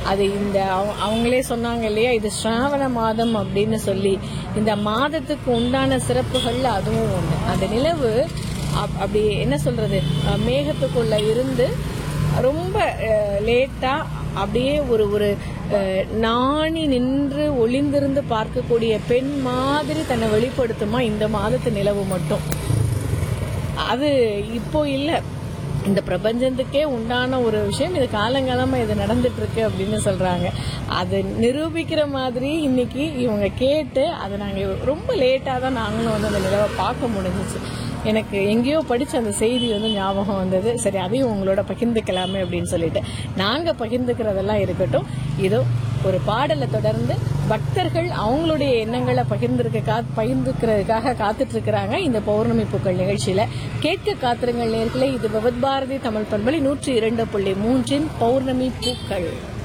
அது இந்த அவ- அவங்களே சொன்னாங்க இல்லையா இது ஸ்ராவண மாதம் அப்படின்னு சொல்லி இந்த மாதத்துக்கு உண்டான சிறப்புகள்ல அதுவும் ஒண்ணு அந்த நிலவு அப்- அப்படி என்ன சொல்றது அஹ், மேகத்துக்குள்ள இருந்து ரொம்ப லேட்டா அப்படியே ஒரு ஒரு அஹ், நாணி நின்று ஒளிந்திருந்து பார்க்கக்கூடிய பெண் மாதிரி தன்னை வெளிப்படுத்துமா இந்த மாதத்து நிலவு மட்டும் அது இப்போ இல்ல இந்த பிரபஞ்சத்துக்கே உண்டான ஒரு விஷயம் இது காலங்காலமா இது நடந்துட்டு இருக்கு அப்படின்னு சொல்றாங்க அது நிரூபிக்கிற மாதிரி இன்னைக்கு இவங்க கேட்டு அதை நாங்க ரொம்ப லேட்டா தான் நாங்களும் வந்து அந்த நிலவை பார்க்க முடிஞ்சிச்சு எனக்கு எங்கேயோ படிச்ச அந்த செய்தி வந்து ஞாபகம் வந்தது சரி அதையும் உங்களோட பகிர்ந்துக்கலாமே அப்படின்னு சொல்லிட்டு நாங்க பகிர்ந்துக்கிறதெல்லாம் இருக்கட்டும் இதோ ஒரு பாடலை தொடர்ந்து பக்தர்கள் அவங்களுடைய எண்ணங்களை பகிர்ந்திருக்க கா பகிர்ந்துக்கிறதுக்காக காத்துட்டு இருக்கிறாங்க இந்த பௌர்ணமி பூக்கள் நிகழ்ச்சியில கேட்க காத்திருங்கள் நேர்களே இது விவத் பாரதி தமிழ் பண்பலை நூற்றி இரண்டு புள்ளி மூன்றின் பௌர்ணமி பூக்கள்